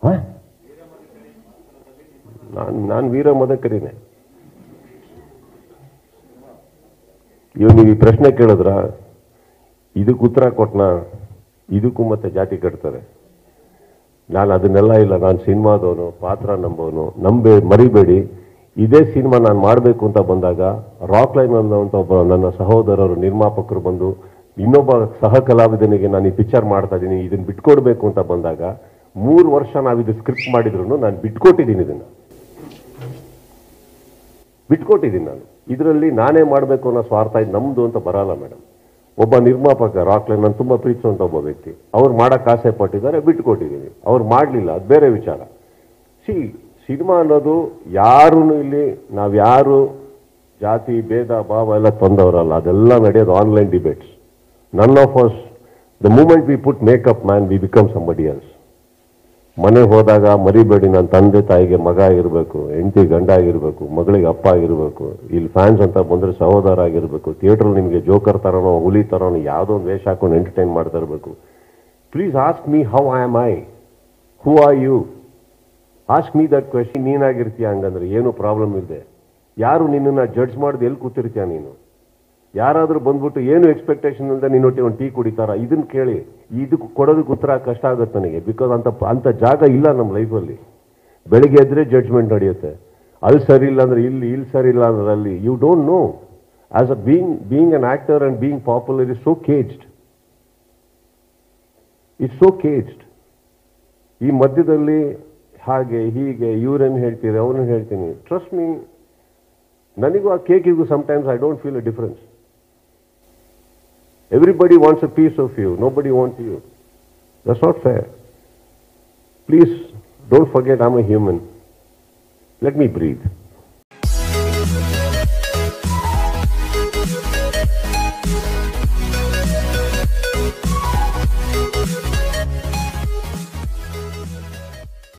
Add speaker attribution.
Speaker 1: ನಾನು ನಾನು ವೀರ ಮದಕರಿನೇ ಇವ್ ನೀವು ಈ ಪ್ರಶ್ನೆ ಕೇಳಿದ್ರ ಇದಕ್ಕೆ ಉತ್ತರ ಕೊಟ್ನ ಇದಕ್ಕೂ ಮತ್ತೆ ಜಾತಿ ಕಟ್ತಾರೆ ನಾನು ಅದನ್ನೆಲ್ಲ ಇಲ್ಲ ನಾನು ಸಿನಿಮಾದವನು ಪಾತ್ರ ನಂಬೋನು ನಂಬೆ ಮರಿಬೇಡಿ ಇದೇ ಸಿನಿಮಾ ನಾನು ಮಾಡಬೇಕು ಅಂತ ಬಂದಾಗ ರಾಕ್ ಲೈನ್ ಅಂತ ಒಬ್ಬ ನನ್ನ ಸಹೋದರರು ನಿರ್ಮಾಪಕರು ಬಂದು ಇನ್ನೊಬ್ಬ ಸಹ ಕಲಾವಿದನಿಗೆ ನಾನು ಈ ಪಿಕ್ಚರ್ ಮಾಡ್ತಾ ಇದ್ದೀನಿ ಇದನ್ನ ಬಿಟ್ಕೊಡ್ಬೇಕು ಅಂತ ಬಂದಾಗ ಮೂರು ವರ್ಷ ನಾವು ಇದು ಸ್ಕ್ರಿಪ್ಟ್ ಮಾಡಿದ್ರು ನಾನು ಬಿಟ್ಕೊಟ್ಟಿದ್ದೀನಿ ಇದನ್ನ ಬಿಟ್ಕೊಟ್ಟಿದ್ದೀನಿ ನಾನು ಇದರಲ್ಲಿ ನಾನೇ ಮಾಡಬೇಕು ಅನ್ನೋ ಸ್ವಾರ್ಥ ಇದು ನಮ್ದು ಅಂತ ಬರಲ್ಲ ಮೇಡಮ್ ಒಬ್ಬ ನಿರ್ಮಾಪಕ ರಾಕ್ಲೈನ್ ನಾನು ತುಂಬ ಪ್ರೀತಿಸುವಂತ ಒಬ್ಬ ವ್ಯಕ್ತಿ ಅವ್ರು ಮಾಡಕ್ ಆಸೆ ಪಟ್ಟಿದ್ದಾರೆ ಬಿಟ್ಕೊಟ್ಟಿದ್ದೀನಿ ಅವ್ರು ಮಾಡಲಿಲ್ಲ ಅದು ಬೇರೆ ವಿಚಾರ ಸಿ ಸಿನಿಮಾ ಅನ್ನೋದು ಯಾರೂ ಇಲ್ಲಿ ನಾವ್ಯಾರು ಜಾತಿ ಭೇದ ಭಾವ ಎಲ್ಲ ತಂದವರಲ್ಲ ಅದೆಲ್ಲ ನಡೆಯೋದು online debates none of us the moment we put makeup man we become somebody else ಮನೆ ಹೋದಾಗ ಮರಿಬೇಡಿ ನನ್ನ ತಂದೆ ತಾಯಿಗೆ ಮಗ ಆಗಿರ್ಬೇಕು ಹೆಂಡತಿ ಗಂಡ ಆಗಿರ್ಬೇಕು ಮಗಳಿಗೆ ಅಪ್ಪ ಆಗಿರ್ಬೇಕು ಇಲ್ಲಿ ಫ್ಯಾನ್ಸ್ ಅಂತ ಬಂದ್ರೆ ಸಹೋದರ ಆಗಿರ್ಬೇಕು ಥಿಯೇಟರ್ ನಿಮಗೆ ಜೋಕರ್ ತರನೋ ಹುಲಿ ತರನೋ ಯಾವುದೋ ಒಂದು ವೇಷ ಹಾಕೊಂಡು ಎಂಟರ್ಟೈನ್ ಮಾಡ್ತಾ ಇರಬೇಕು please ask me how I am I who are you ask me that question ನೀನಾಗಿರ್ತೀಯ ಹಂಗಂದ್ರೆ ಏನು ಪ್ರಾಬ್ಲಮ್ ಇದೆ ಯಾರು ನಿನ್ನನ್ನ ಜಡ್ಜ್ ಮಾಡಿದ್ ಎಲ್ಲಿ ಕೂತಿರ್ತೀಯ ನೀನು ಯಾರಾದ್ರೂ ಬಂದ್ಬಿಟ್ಟು ಏನು ಎಕ್ಸ್ಪೆಕ್ಟೇಷನ್ ಇಲ್ಲದೆ ನಿನ್ನೊಟ್ಟಿಗೆ ಒಂದು ಟೀ ಕುಡಿತಾರ ಇದನ್ನ ಕೇಳಿ ಇದಕ್ಕೆ ಕೊಡೋದಕ್ಕೆ ಉತ್ತರ ಕಷ್ಟ ಆಗುತ್ತೆ ನನಗೆ ಬಿಕಾಸ್ ಅಂತ ಅಂತ ಜಾಗ ಇಲ್ಲ ನಮ್ಮ ಲೈಫಲ್ಲಿ ಬೆಳಿಗ್ಗೆ ಎದ್ರೆ ಜಡ್ಜ್ಮೆಂಟ್ ನಡೆಯುತ್ತೆ ಅಲ್ಲಿ ಸರಿ ಇಲ್ಲ ಅಂದ್ರೆ ಇಲ್ಲಿ ಇಲ್ಲಿ ಸರಿ ಇಲ್ಲ ಅಂದ್ರೆ ಅಲ್ಲಿ you don't know as a being being an actor and being popular is so caged it's so caged ಈ ಮಧ್ಯದಲ್ಲಿ ಹಾಗೆ ಹೀಗೆ ಇವ್ರೇನು ಹೇಳ್ತೀರಿ ಅವನು ಹೇಳ್ತೀನಿ ಟ್ರಸ್ಟ್ ಮೀ ನನಗೂ ಆ ಕೇಕಿಗೂ sometimes I don't feel a difference everybody wants a piece of you nobody want you that's not fair please don't forget am a human let me breathe